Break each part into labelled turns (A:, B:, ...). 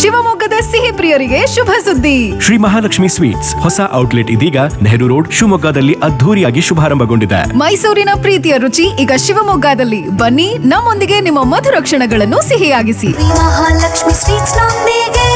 A: ಶಿವಮೊಗ್ಗದ ಸಿಹಿ ಪ್ರಿಯರಿಗೆ ಶುಭ ಸುದ್ದಿ
B: ಶ್ರೀ ಮಹಾಲಕ್ಷ್ಮಿ ಸ್ವೀಟ್ಸ್ ಹೊಸ ಔಟ್ಲೆಟ್ ಇದೀಗ ನೆಹರು ರೋಡ್ ಶಿವಮೊಗ್ಗದಲ್ಲಿ ಅದ್ಧೂರಿಯಾಗಿ ಶುಭಾರಂಭಗೊಂಡಿದೆ
A: ಮೈಸೂರಿನ ಪ್ರೀತಿಯ ರುಚಿ ಈಗ ಶಿವಮೊಗ್ಗದಲ್ಲಿ ಬನ್ನಿ ನಮ್ಮೊಂದಿಗೆ ನಿಮ್ಮ ಮಧುರ ಕ್ಷಣಗಳನ್ನು ಸಿಹಿಯಾಗಿಸಿ
C: ಮಹಾಲಕ್ಷ್ಮಿ ಸ್ವೀಟ್ಸ್ ನೊಂದಿಗೆ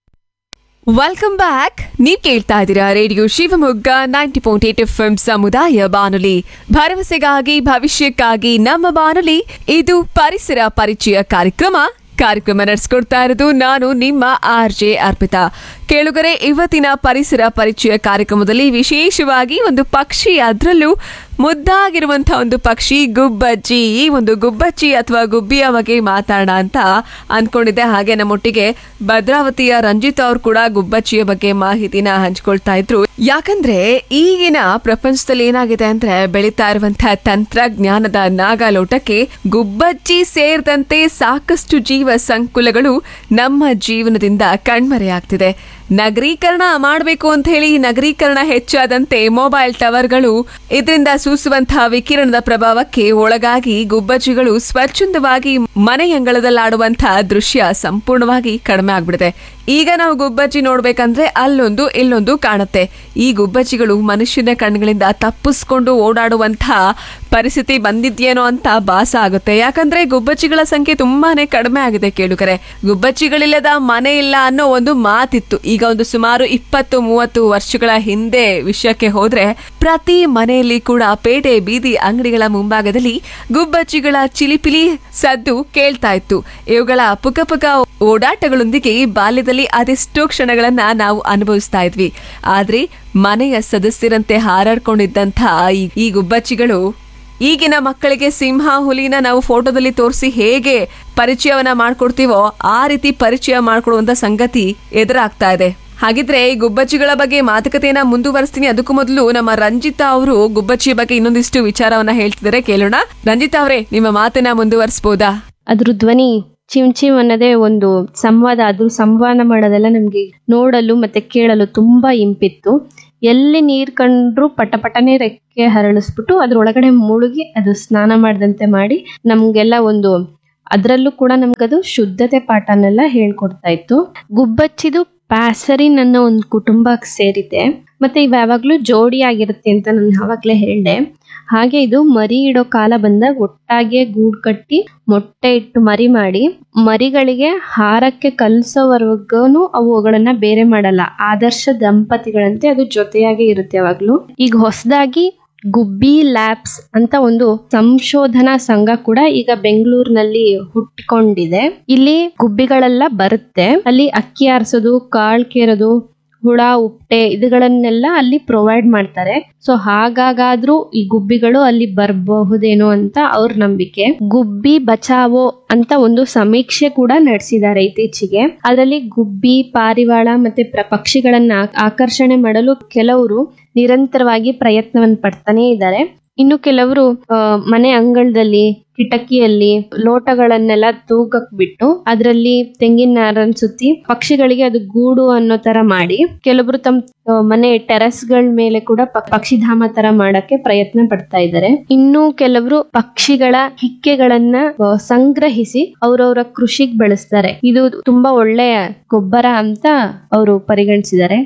D: ವೆಲ್ಕಮ್ ಬ್ಯಾಕ್ ನೀವ್ ಕೇಳ್ತಾ ಇದ್ದೀರಾ radio Shivamogga ninety point eight F M ಸಮುದಾಯ ಬಾನುಲಿ ಭರವಸೆಗಾಗಿ ಭವಿಷ್ಯಕ್ಕಾಗಿ ನಮ್ಮ ಬಾನುಲಿ ಇದು ಪರಿಸರ ಪರಿಚಯ ಕಾರ್ಯಕ್ರಮ ಕಾರ್ಯಕ್ರಮ ನಡೆಸ್ಕೊಡ್ತಾ ಇರೋದು ನಾನು ನಿಮ್ಮ ಆರ್ ಜೆ ಅರ್ಪಿತಾ ಕೇಳುಗರೆ ಇವತ್ತಿನ ಪರಿಸರ ಪರಿಚಯ ಕಾರ್ಯಕ್ರಮದಲ್ಲಿ ವಿಶೇಷವಾಗಿ ಒಂದು ಪಕ್ಷಿ ಅದರಲ್ಲೂ ಮುದ್ದಾಗಿರುವಂತಹ ಒಂದು ಪಕ್ಷಿ ಗುಬ್ಬಚ್ಚಿ ಈ ಒಂದು ಗುಬ್ಬಚ್ಚಿ ಅಥವಾ ಗುಬ್ಬಿಯ ಬಗ್ಗೆ ಮಾತಾಡೋಣ ಅಂತ ಅನ್ಕೊಂಡಿದ್ದೆ ಹಾಗೆ ನಮ್ಮೊಟ್ಟಿಗೆ ಭದ್ರಾವತಿಯ ರಂಜಿತ್ ಅವ್ರು ಕೂಡ ಗುಬ್ಬಚ್ಚಿಯ ಬಗ್ಗೆ ಮಾಹಿತಿನ ಹಂಚ್ಕೊಳ್ತಾ ಇದ್ರು ಯಾಕಂದ್ರೆ ಈಗಿನ ಪ್ರಪಂಚದಲ್ಲಿ ಏನಾಗಿದೆ ಅಂದ್ರೆ ಬೆಳೀತಾ ಇರುವಂತಹ ತಂತ್ರಜ್ಞಾನದ ನಾಗಾಲೋಟಕ್ಕೆ ಗುಬ್ಬಚ್ಚಿ ಸೇರಿದಂತೆ ಸಾಕಷ್ಟು ಜೀವ ಸಂಕುಲಗಳು ನಮ್ಮ ಜೀವನದಿಂದ ಕಣ್ಮರೆಯಾಗ್ತಿದೆ ನಗರೀಕರಣ ಮಾಡಬೇಕು ಅಂತ ಹೇಳಿ ನಗರೀಕರಣ ಹೆಚ್ಚಾದಂತೆ ಮೊಬೈಲ್ ಟವರ್ಗಳು ಇದರಿಂದ ಸೂಸುವಂತಹ ವಿಕಿರಣದ ಪ್ರಭಾವಕ್ಕೆ ಒಳಗಾಗಿ ಗುಬ್ಬಚ್ಚಿಗಳು ಸ್ವಚ್ಛಂದವಾಗಿ ಮನೆಯಂಗಳದಲ್ಲಾಡುವಂತಹ ದೃಶ್ಯ ಸಂಪೂರ್ಣವಾಗಿ ಕಡಿಮೆ ಆಗ್ಬಿಡಿದೆ ಈಗ ನಾವು ಗುಬ್ಬಚ್ಚಿ ನೋಡ್ಬೇಕಂದ್ರೆ ಅಲ್ಲೊಂದು ಇಲ್ಲೊಂದು ಕಾಣುತ್ತೆ ಈ ಗುಬ್ಬಚ್ಚಿಗಳು ಮನುಷ್ಯನ ಕಣ್ಗಳಿಂದ ತಪ್ಪಿಸ್ಕೊಂಡು ಓಡಾಡುವಂತಹ ಪರಿಸ್ಥಿತಿ ಬಂದಿದ್ಯೇನೋ ಅಂತ ಭಾಸ ಆಗುತ್ತೆ ಯಾಕಂದ್ರೆ ಗುಬ್ಬಚ್ಚಿಗಳ ಸಂಖ್ಯೆ ತುಂಬಾನೇ ಕಡಿಮೆ ಆಗಿದೆ ಕೇಳುಗರೆ ಗುಬ್ಬಚ್ಚಿಗಳಿಲ್ಲದ ಮನೆ ಇಲ್ಲ ಅನ್ನೋ ಒಂದು ಮಾತಿತ್ತು ಈಗ ಒಂದು ಸುಮಾರು ಇಪ್ಪತ್ತು ಮೂವತ್ತು ವರ್ಷಗಳ ಹಿಂದೆ ವಿಷಯಕ್ಕೆ ಹೋದ್ರೆ ಪ್ರತಿ ಮನೆಯಲ್ಲಿ ಕೂಡ ಪೇಟೆ ಬೀದಿ ಅಂಗಡಿಗಳ ಮುಂಭಾಗದಲ್ಲಿ ಗುಬ್ಬಚ್ಚಿಗಳ ಚಿಲಿಪಿಲಿ ಸದ್ದು ಕೇಳ್ತಾ ಇತ್ತು ಇವುಗಳ ಪುಕ ಪುಕ ಓಡಾಟಗಳೊಂದಿಗೆ ಬಾಲ್ಯದಲ್ಲಿ ಅದೆಷ್ಟೋ ಕ್ಷಣಗಳನ್ನ ನಾವು ಅನುಭವಿಸ್ತಾ ಇದ್ವಿ ಆದ್ರೆ ಮನೆಯ ಸದಸ್ಯರಂತೆ ಹಾರಾಡ್ಕೊಂಡಿದ್ದಂಥ ಈ- ಈ ಗುಬ್ಬಚ್ಚಿಗಳು ಈಗಿನ ಮಕ್ಕಳಿಗೆ ಸಿಂಹ ಹುಲಿನ ನಾವು ಫೋಟೋದಲ್ಲಿ ತೋರಿಸಿ ಹೇಗೆ ಪರಿಚಯವನ್ನ ಮಾಡ್ಕೊಡ್ತೀವೋ ಆ ರೀತಿ ಪರಿಚಯ ಮಾಡ್ಕೊಡುವಂತ ಸಂಗತಿ ಎದುರಾಗ್ತಾ ಇದೆ ಹಾಗಿದ್ರೆ ಈ ಗುಬ್ಬಚ್ಚಿಗಳ ಬಗ್ಗೆ ಮಾತುಕತೆಯನ್ನ ಮುಂದುವರಿಸ್ತೀನಿ ಅದಕ್ಕೂ ಮೊದಲು ನಮ್ಮ ರಂಜಿತಾ ಅವರು ಗುಬ್ಬಚ್ಚಿಯ ಬಗ್ಗೆ ಇನ್ನೊಂದಿಷ್ಟು ವಿಚಾರವನ್ನ ಹೇಳ್ತಿದ್ದಾರೆ ಕೇಳೋಣ ರಂಜಿತಾ ಅವರೇ ನಿಮ್ಮ ಮಾತನ್ನ ಮುಂದುವರಿಸಬಹುದಾ
E: ಅದ್ರ ಧ್ವನಿ ಚಿಮ್ ಚಿಮ್ ಅನ್ನೋದೇ ಒಂದು ಸಂವಾದ ಅದು ಸಂವಾದ ಮಾಡೋದೆಲ್ಲ ನಮಗೆ ನೋಡಲು ಮತ್ತೆ ಕೇಳಲು ತುಂಬಾ ಇಂಪಿತ್ತು ಎಲ್ಲಿ ನೀರ್ ಕಂಡ್ರು ಪಟ ಪಟನೆ ರೆಕ್ಕೆ ಹರಳಿಸ್ಬಿಟ್ಟು ಅದ್ರೊಳಗಡೆ ಮುಳುಗಿ ಅದು ಸ್ನಾನ ಮಾಡದಂತೆ ಮಾಡಿ ನಮ್ಗೆಲ್ಲ ಒಂದು ಅದರಲ್ಲೂ ಕೂಡ ನಮ್ಗದು ಶುದ್ಧತೆ ಪಾಠನೆಲ್ಲ ಹೇಳ್ಕೊಡ್ತಾ ಇತ್ತು ಗುಬ್ಬಚ್ಚಿದು ಪ್ಯಾಸರಿನ್ ಅನ್ನೋ ಒಂದು ಕುಟುಂಬಕ್ಕೆ ಸೇರಿದೆ ಮತ್ತೆ ಇವು ಯಾವಾಗ್ಲೂ ಜೋಡಿ ಆಗಿರುತ್ತೆ ಅಂತ ನಾನು ಯಾವಾಗ್ಲೇ ಹೇಳ್ದೆ ಹಾಗೆ ಇದು ಮರಿ ಇಡೋ ಕಾಲ ಬಂದಾಗ ಒಟ್ಟಾಗೆ ಗೂಡು ಕಟ್ಟಿ ಮೊಟ್ಟೆ ಇಟ್ಟು ಮರಿ ಮಾಡಿ ಮರಿಗಳಿಗೆ ಹಾರಕ್ಕೆ ಕಲ್ಸೋವರೆಗೂ ಅವುಗಳನ್ನ ಬೇರೆ ಮಾಡಲ್ಲ ಆದರ್ಶ ದಂಪತಿಗಳಂತೆ ಅದು ಜೊತೆಯಾಗಿ ಇರುತ್ತೆ ಯಾವಾಗ್ಲೂ ಈಗ ಹೊಸದಾಗಿ ಗುಬ್ಬಿ ಲ್ಯಾಬ್ಸ್ ಅಂತ ಒಂದು ಸಂಶೋಧನಾ ಸಂಘ ಕೂಡ ಈಗ ಬೆಂಗಳೂರಿನಲ್ಲಿ ಹುಟ್ಟಿಕೊಂಡಿದೆ ಇಲ್ಲಿ ಗುಬ್ಬಿಗಳೆಲ್ಲ ಬರುತ್ತೆ ಅಲ್ಲಿ ಅಕ್ಕಿ ಆರಿಸೋದು ಕಾಳು ಕೇರೋದು ಹುಳ ಉಪ್ಪಟೆ ಇದುಗಳನ್ನೆಲ್ಲ ಅಲ್ಲಿ ಪ್ರೊವೈಡ್ ಮಾಡ್ತಾರೆ ಸೊ ಹಾಗಾಗಾದ್ರೂ ಈ ಗುಬ್ಬಿಗಳು ಅಲ್ಲಿ ಬರಬಹುದೇನೋ ಅಂತ ಅವ್ರ ನಂಬಿಕೆ ಗುಬ್ಬಿ ಬಚಾವೋ ಅಂತ ಒಂದು ಸಮೀಕ್ಷೆ ಕೂಡ ನಡೆಸಿದ್ದಾರೆ ಇತ್ತೀಚೆಗೆ ಅದರಲ್ಲಿ ಗುಬ್ಬಿ ಪಾರಿವಾಳ ಮತ್ತೆ ಪ್ರ- ಪಕ್ಷಿಗಳನ್ನ ಆಕರ್ಷಣೆ ಮಾಡಲು ಕೆಲವರು ನಿರಂತರವಾಗಿ ಪ್ರಯತ್ನವನ್ನು ಪಡ್ತಾನೆ ಇದ್ದಾರೆ ಇನ್ನು ಕೆಲವರು ಆ, ಮನೆ ಅಂಗಳದಲ್ಲಿ ಕಿಟಕಿಯಲ್ಲಿ ಲೋಟಗಳನ್ನೆಲ್ಲ ತೂಗಕ್ ಬಿಟ್ಟು ಅದರಲ್ಲಿ ತೆಂಗಿನ ನಾರನ್ ಸುತ್ತಿ ಪಕ್ಷಿಗಳಿಗೆ ಅದು ಗೂಡು ಅನ್ನೋ ತರ ಮಾಡಿ ಕೆಲವರು ತಮ್ಮ ಆ, ಮನೆ ಟೆರೆಸ್ಗಳ ಮೇಲೆ ಕೂಡ ಪ- ಪಕ್ಷಿಧಾಮ ತರ ಮಾಡಕ್ಕೆ ಪ್ರಯತ್ನ ಪಡ್ತಾ ಇದ್ದಾರೆ ಇನ್ನು ಕೆಲವರು ಪಕ್ಷಿಗಳ ಹಿಕ್ಕೆಗಳನ್ನ ಆ, ಸಂಗ್ರಹಿಸಿ ಅವ್ರವ್ರ ಕೃಷಿಗ್ ಬಳಸ್ತಾರೆ ಇದು ತುಂಬಾ ಒಳ್ಳೆಯ ಗೊಬ್ಬರ ಅಂತ ಅವರು ಪರಿಗಣಿಸಿದ್ದಾರೆ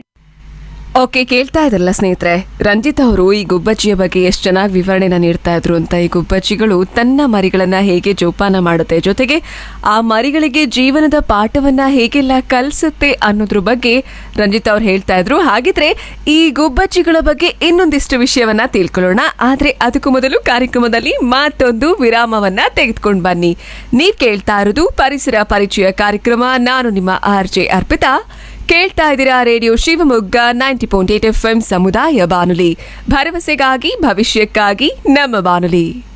D: ಓಕೆ ಕೇಳ್ತಾ ಇದ್ರಲ್ಲ ಸ್ನೇಹಿತರೆ ರಂಜಿತ್ ಅವರು ಈ ಗುಬ್ಬಚ್ಚಿಯ ಬಗ್ಗೆ ಎಷ್ಟು ಚೆನ್ನಾಗಿ ವಿವರಣೆನ ನೀಡ್ತಾ ಇದ್ರು ಅಂತ ಈ ಗುಬ್ಬಚ್ಚಿಗಳು ತನ್ನ ಮರಿಗಳನ್ನ ಹೇಗೆ ಜೋಪಾನ ಮಾಡುತ್ತೆ ಜೊತೆಗೆ ಆ ಮರಿಗಳಿಗೆ ಜೀವನದ ಪಾಠವನ್ನ ಹೇಗೆಲ್ಲ ಕಲಿಸುತ್ತೆ ಅನ್ನೋದ್ರ ಬಗ್ಗೆ ರಂಜಿತ್ ಅವ್ರು ಹೇಳ್ತಾ ಇದ್ರು ಹಾಗಿದ್ರೆ ಈ ಗುಬ್ಬಚ್ಚಿಗಳ ಬಗ್ಗೆ ಇನ್ನೊಂದಿಷ್ಟು ವಿಷಯವನ್ನ ತಿಳ್ಕೊಳ್ಳೋಣ ಆದ್ರೆ ಅದಕ್ಕೂ ಮೊದಲು ಕಾರ್ಯಕ್ರಮದಲ್ಲಿ ಮತ್ತೊಂದು ವಿರಾಮವನ್ನ ತೆಗೆದುಕೊಂಡು ಬನ್ನಿ ನೀವ್ ಕೇಳ್ತಾ ಇರೋದು ಪರಿಸರ ಪರಿಚಯ ಕಾರ್ಯಕ್ರಮ ನಾನು ನಿಮ್ಮ ಆರ್ ಜೆ ಅರ್ಪಿತಾ ಕೇಳ್ತಾ ಇದ್ದೀರಾ radio Shivamogga ninety point eight F M ಸಮುದಾಯ ಬಾನುಲಿ ಭರವಸೆಗಾಗಿ ಭವಿಷ್ಯಕ್ಕಾಗಿ ನಮ್ಮ ಬಾನುಲಿ